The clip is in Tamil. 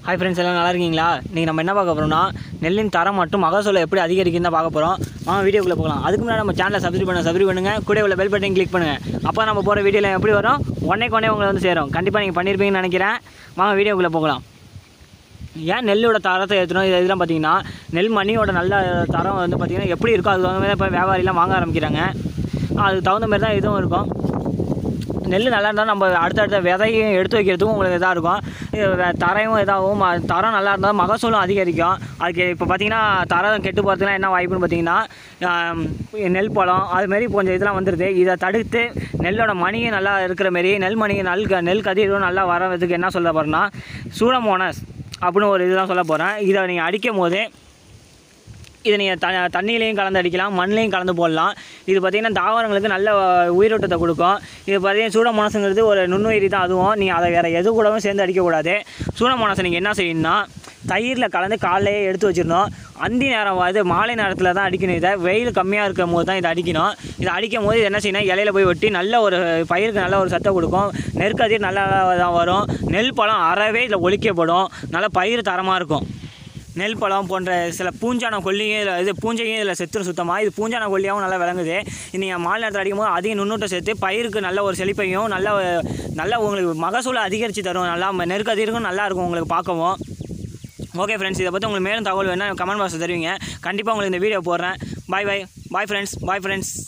ஹாய் ஃப்ரெண்ட்ஸ் எல்லாம் நல்லா இருக்கீங்களா இன்றைக்கி நம்ம என்ன பார்க்க போகிறோம்னா நெல்லின் தரம் மற்றும் மகசூலை எப்படி அதிகரிக்குன்னு தான் பார்க்க போகிறோம் வாங்க வீடியோக்குள்ளே போகலாம் அதுக்கு முன்னாடி நம்ம சேனலை சப்ஸ்கிரைப் பண்ண சப்ஸ்கிரைப் பண்ணுங்கள் கூட உள்ள பெல் பட்டன் கிளிக் பண்ணுங்கள் அப்போ நம்ம போகிற வீடியோவில் எப்படி வரும் உடனே உடனே உங்களை வந்து சேரும் கண்டிப்பாக நீங்கள் பண்ணியிருப்பீங்கன்னு நினைக்கிறேன் வாங்க வீடியோக்குள்ளே போகலாம் ஏன் நெல்லோட தரத்தை ஏற்றணும் இது இதெல்லாம் பார்த்தீங்கன்னா நெல் மணியோட நல்ல தரம் வந்து பார்த்திங்கன்னா எப்படி இருக்கோ அதுக்கு தகுந்த மாதிரி இப்போ வியாபாரிலாம் வாங்க ஆரம்பிக்கிறாங்க அதுக்கு தகுந்த மாதிரி தான் இதுவும் இருக்கும் நெல் நல்லா இருந்தால் நம்ம அடுத்தடுத்த விதையும் எடுத்து வைக்கிறதுக்கும் உங்களுக்கு இதாக இருக்கும் இது வே- தரையும் இதாகவும் ம- தரம் நல்லா இருந்தால் மகசூலும் அதிகரிக்கும் அதுக்கு இப்போ பார்த்தீங்கன்னா தரம் கெட்டு போகிறதுக்குலாம் என்ன வாய்ப்புன்னு பார்த்தீங்கன்னா ஆம், நெல் பழம் அதுமாரி கொஞ்சம் இதெல்லாம் வந்துடுது இதை தடுத்து நெல்லோட மணியும் நல்லா இருக்கிற மாரி நெல் மணி நெல் க- நெல் கதிரும் நல்லா வரதுக்கு என்ன சொல்ல போகிறேன்னா சூடமோனஸ் அப்படின்னு ஒரு இதெல்லாம் சொல்ல போகிறேன் இதை நீங்கள் அடிக்கும் போது இதை நீங்கள் த தண்ணியிலையும் கலந்து அடிக்கலாம் மண்ணிலையும் கலந்து போடலாம் இது பார்த்திங்கன்னா தாவரங்களுக்கு நல்ல அஹ், உயிரோட்டத்தை கொடுக்கும் இது பார்த்தீங்கன்னா சூடமோனஸுங்கிறது ஒரு நுண்ணுயிரி தான் அதுவும் நீங்கள் அதை வேறு எது கூடவும் சேர்ந்து அடிக்கக்கூடாது சூடமோனஸை நீங்கள் என்ன செய்யணும்னா தயிரில் கலந்து காலையே எடுத்து வச்சிடணும் அந்தி நேரம் அது மாலை நேரத்தில் தான் அடிக்கணும் இதை வெயில் கம்மியாக இருக்கும் போது தான் இதை அடிக்கணும் இதை அடிக்கும் போது இது என்ன செய்யணும் இலையில போய் வெட்டி நல்ல ஒரு பயிருக்கு நல்ல ஒரு சத்தை கொடுக்கும் நெற்கதிர் நல்லா தான் வரும் நெல் பழம் அறவே இதில் ஒழிக்கப்படும் நல்ல பயிர் தரமாக இருக்கும் நெல் பழம் போன்ற சில பூஞ்சான கொல்லியும் இதில் இது பூஞ்சையும் இதில் செத்துரும் சுத்தமாக இது பூஞ்சான கொல்லியாகவும் நல்லா விளங்குது நீங்கள் மாலை நேரத்தில் அடிக்கும் போது அதிக நுண்ணூட்டம் சேர்த்து பயிருக்கு நல்ல ஒரு செழிப்பையும் நல்ல நல்ல உங்களுக்கு மகசூலை அதிகரித்து தரும் நல்லா நெருக்கதிருக்கும் நல்லா இருக்கும் உங்களுக்கு பார்க்கவும் ஓகே ஃப்ரெண்ட்ஸ் இதை பற்றி உங்களுக்கு மேலும் தகவல் வேணால் கமெண்ட் பாக்ஸ் தருவீங்க கண்டிப்பாக உங்களுக்கு இந்த வீடியோ போடுறேன் பாய் பாய் பாய் ஃப்ரெண்ட்ஸ் பாய் ஃப்ரெண்ட்ஸ்